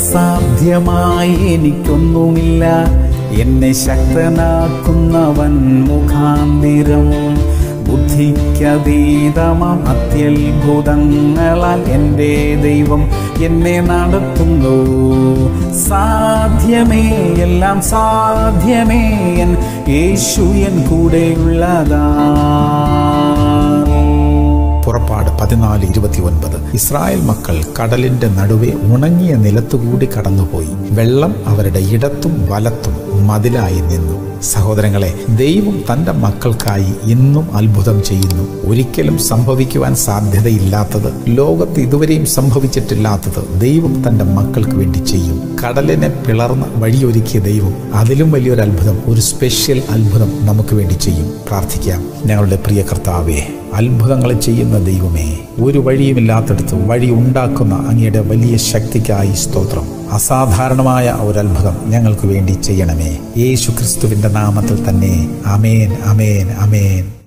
അസാധ്യമായി എനിക്കൊന്നുമില്ല എന്നെ ശക്തനാക്കുന്നവൻ മുഖാന്തിരം ബുദ്ധിക്കതീതമം അത്യത്ഭുതങ്ങളാൽ എൻ്റെ ദൈവം എന്നെ നടത്തുന്നു സാധ്യമേ എല്ലാം സാധ്യമേ എൻ യേശു എൻ കൂടെയുള്ളതാ പുറപ്പാട് പതിനാല് ഇരുപത്തി ഒൻപത് ഇസ്രായേൽ മക്കൾ കടലിന്റെ നടുവെ ഉണങ്ങിയ നിലത്തുകൂടി കടന്നുപോയി വെള്ളം അവരുടെ ഇടത്തും വലത്തും മതിലായി നിന്നു സഹോദരങ്ങളെ ദൈവം തൻ്റെ മക്കൾക്കായി ഇന്നും അത്ഭുതം ചെയ്യുന്നു ഒരിക്കലും സംഭവിക്കുവാൻ സാധ്യതയില്ലാത്തത് ലോകത്ത് ഇതുവരെയും സംഭവിച്ചിട്ടില്ലാത്തത് ദൈവം തൻ്റെ മക്കൾക്ക് വേണ്ടി ചെയ്യും കടലിനെ പിളർന്ന് വഴിയൊരുക്കിയ ദൈവം അതിലും വലിയൊരു അത്ഭുതം ഒരു സ്പെഷ്യൽ അത്ഭുതം നമുക്ക് വേണ്ടി ചെയ്യും പ്രാർത്ഥിക്കാം ഞങ്ങളുടെ പ്രിയ കർത്താവേ അത്ഭുതങ്ങൾ ചെയ്യുന്ന ദൈവമേ ഒരു വഴിയുമില്ലാത്തടത്ത് വഴി ഉണ്ടാക്കുന്ന അങ്ങയുടെ വലിയ ശക്തിക്കായി സ്തോത്രം അസാധാരണമായ ഒരു അത്ഭുതം ഞങ്ങൾക്ക് വേണ്ടി ചെയ്യണമേ യേശു ക്രിസ്തുവിന്റെ നാമത്തിൽ തന്നെ അമേൻ അമേൻ അമേൻ